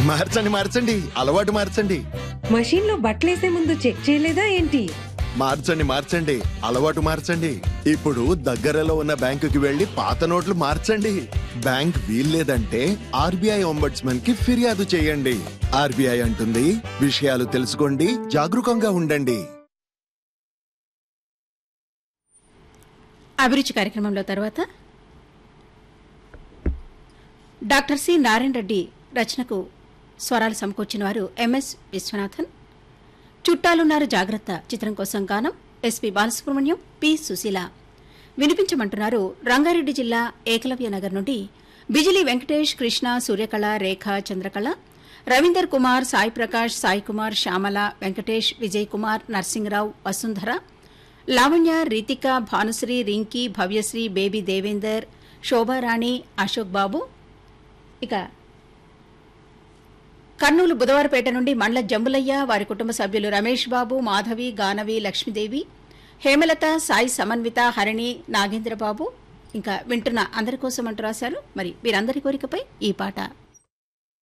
మార్చండి మార్చండి అలవాటు మార్చండి మషీన్ లో బట్టలేసే ముందు చెక్ చేయలేదా ఏంటి మార్చండి మార్చండి అలవాటు మార్చండి ఇప్పుడు దగ్గరలో ఉన్న బ్యాంకుకి వెళ్లి పాత నోట్లు మార్చండి బ్యాంక్ వీల్లేదంటే ఆర్బీఐ ఒంబడ్స్మన్ కి ఫిర్యాదు చేయండి ఆర్బీఐ అంటుంది విషయాలు తెలుసుకోండి జాగరూకంగా ఉండండి అభిరుచి కార్యక్రమంలో తర్వాత డాక్టర్ సి నారాయణ రెడ్డి రచనకు స్వరాలు సమకూర్చిన వారు ఎంఎస్ విశ్వనాథన్ చుట్టాలున్నారు జాగ్రత్త చిత్రం కోసం గానం ఎస్పి బాలసుబ్రహ్మణ్యం పి సుశీల వినిపించమంటున్నారు రంగారెడ్డి జిల్లా ఏకలవ్య నగర్ నుండి బిజిలి వెంకటేష్ కృష్ణ సూర్యకళ రేఖ చంద్రకళ రవీందర్ కుమార్ సాయి ప్రకాష్ సాయి కుమార్ శ్యామల వెంకటేష్ విజయ్ కుమార్ నర్సింగరావు వసుంధర లావణ్య రీతిక భానుశ్రీ రింకీ భవ్యశ్రీ బేబీ దేవేందర్ శోభారాణి అశోక్ బాబు ఇక కర్నూలు బుధవారపేట నుండి మండల జంబులయ్య వారి కుటుంబ సభ్యులు రమేష్ బాబు మాధవి గానవి లక్ష్మీదేవి హేమలత సాయి సమన్విత హరిణి నాగేంద్రబాబు ఇంకా వింటున్న అందరి కోసం అంటూ రాశారు మరి వీరందరి కోరికపై ఈ పాట